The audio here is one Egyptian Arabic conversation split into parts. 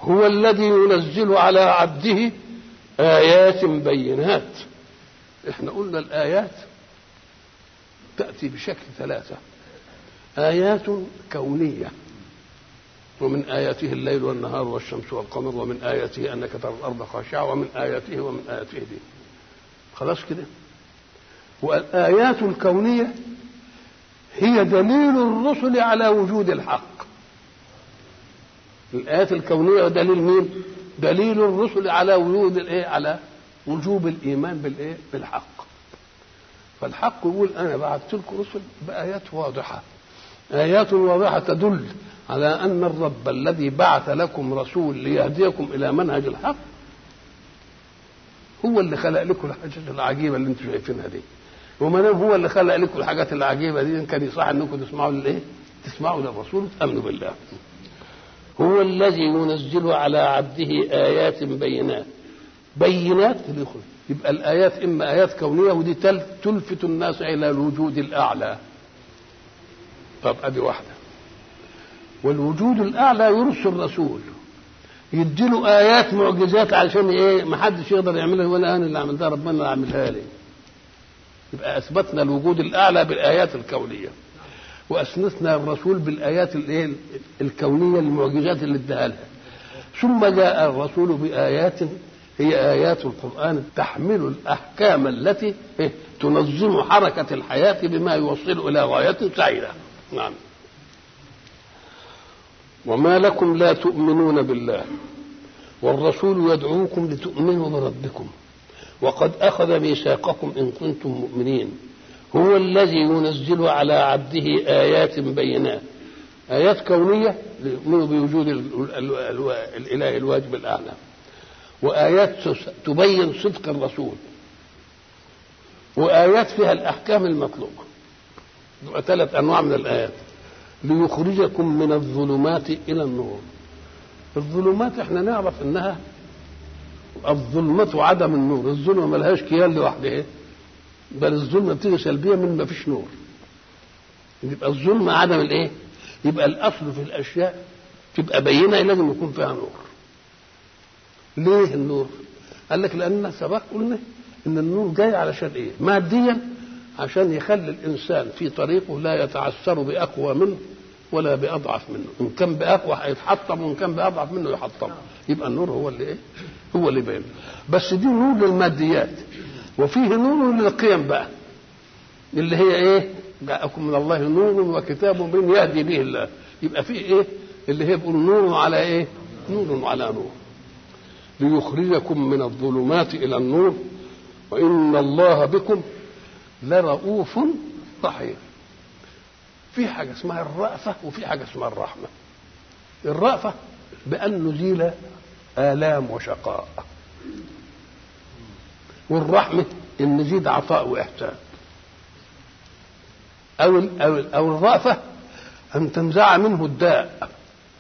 هو الذي ينزل على عبده آيات بينات احنا قلنا الآيات تأتي بشكل ثلاثة آيات كونية ومن آياته الليل والنهار والشمس والقمر ومن آياته أنك ترى الأرض خاشعة ومن آياته ومن آياته دي خلاص كده والآيات الكونية هي دليل الرسل على وجود الحق الآيات الكونية دليل مين؟ دليل الرسل على وجود الإيه؟ على وجوب الإيمان بالإيه؟ بالحق. فالحق يقول أنا بعثت لكم رسل بآيات واضحة. آيات واضحة تدل على أن الرب الذي بعث لكم رسول ليهديكم إلى منهج الحق هو اللي خلق لكم الحاجات العجيبة اللي أنتم شايفينها دي. وما دام هو اللي خلق لكم الحاجات العجيبة دي كان يصح أنكم تسمعوا للإيه؟ تسمعوا للرسول وتأمنوا بالله. هو الذي ينزل على عبده آيات بينات بينات يبقى الآيات إما آيات كونية ودي تلفت الناس إلى الوجود الأعلى طب أدي واحدة والوجود الأعلى يرسل رسول يديله آيات معجزات علشان إيه ما حدش يقدر يعملها ولا أنا اللي عملتها ربنا اللي عملها لي يبقى أثبتنا الوجود الأعلى بالآيات الكونية واسندنا الرسول بالايات الايه الكونيه المعجزات اللي اداها لها ثم جاء الرسول بايات هي ايات القران تحمل الاحكام التي تنظم حركه الحياه بما يوصل الى غايه سعيده نعم وما لكم لا تؤمنون بالله والرسول يدعوكم لتؤمنوا بربكم وقد اخذ ميثاقكم ان كنتم مؤمنين هو الذي ينزل على عبده آيات بينات آيات كونية ليؤمنوا بوجود الإله الواجب الأعلى وآيات تبين صدق الرسول وآيات فيها الأحكام المطلوبة ثلاث أنواع من الآيات ليخرجكم من الظلمات إلى النور الظلمات احنا نعرف انها الظلمة عدم النور الظلمة ملهاش كيان لوحدها بل الظلمه بتيجي سلبيه من ما فيش نور يبقى الظلمه عدم الايه يبقى الاصل في الاشياء تبقى بينه لازم يكون فيها نور ليه النور قال لك لان سبق قلنا ان النور جاي علشان ايه ماديا عشان يخلي الانسان في طريقه لا يتعثر باقوى منه ولا باضعف منه ان كان باقوى هيتحطم وان كان باضعف منه يحطم يبقى النور هو اللي ايه هو اللي باين بس دي نور للماديات وفيه نور للقيم بقى اللي هي ايه جاءكم من الله نور وكتاب مبين يهدي به الله يبقى فيه ايه اللي هي بيقول نور على ايه نور على نور ليخرجكم من الظلمات الى النور وان الله بكم لرؤوف رحيم في حاجه اسمها الرأفة وفي حاجه اسمها الرحمه الرأفة بأن نزيل آلام وشقاء والرحمة إن نزيد عطاء وإحسان أو أو أو الرأفة أن تنزع منه الداء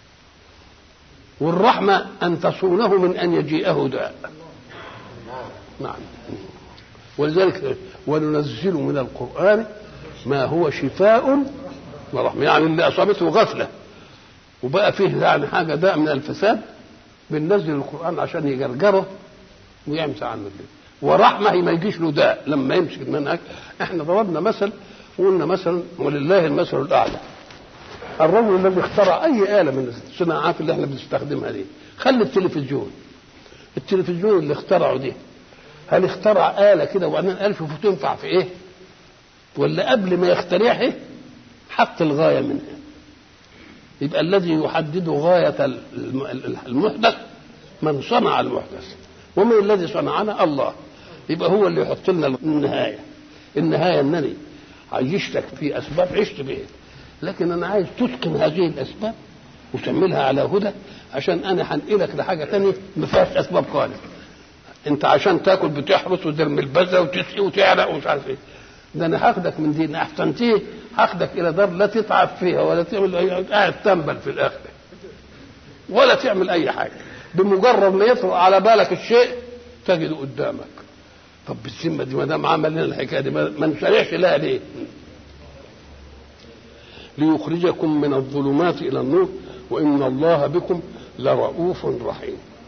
والرحمة أن تصونه من أن يجيئه داء نعم ولذلك وننزل من القرآن ما هو شفاء ورحمة يعني اللي أصابته غفلة وبقى فيه يعني حاجة داء من الفساد بننزل القرآن عشان يجرجره ويمسح عنه الليل ورحمة ما يجيش له داء لما يمسك المنهج احنا ضربنا مثل وقلنا مثلا ولله المثل الأعلى الرجل الذي اخترع أي آلة من الصناعات اللي احنا بنستخدمها دي خلي التلفزيون التلفزيون اللي اخترعه دي هل اخترع آلة كده وبعدين قال شوفوا تنفع في ايه ولا قبل ما يخترعها حط الغاية منها يبقى الذي يحدد غاية المحدث من صنع المحدث ومن الذي صنعنا الله يبقى هو اللي يحط لنا النهاية النهاية أنني عيشتك في أسباب عشت بها لكن أنا عايز تتقن هذه الأسباب وتعملها على هدى عشان أنا هنقلك لحاجة تانية ما فيهاش أسباب خالص أنت عشان تاكل بتحرس وترمي البذرة وتسقي وتعرق ومش عارف إيه ده أنا هاخدك من دي أحسنتيه هاخدك إلى دار لا تتعب فيها ولا تعمل قاعد تنبل في الآخر ولا تعمل أي حاجة بمجرد ما يطرق على بالك الشيء تجده قدامك طب بالذمه دي ما دام عمل لنا الحكايه دي ما نشرحش لها ليه؟ ليخرجكم من الظلمات الى النور وان الله بكم لرؤوف رحيم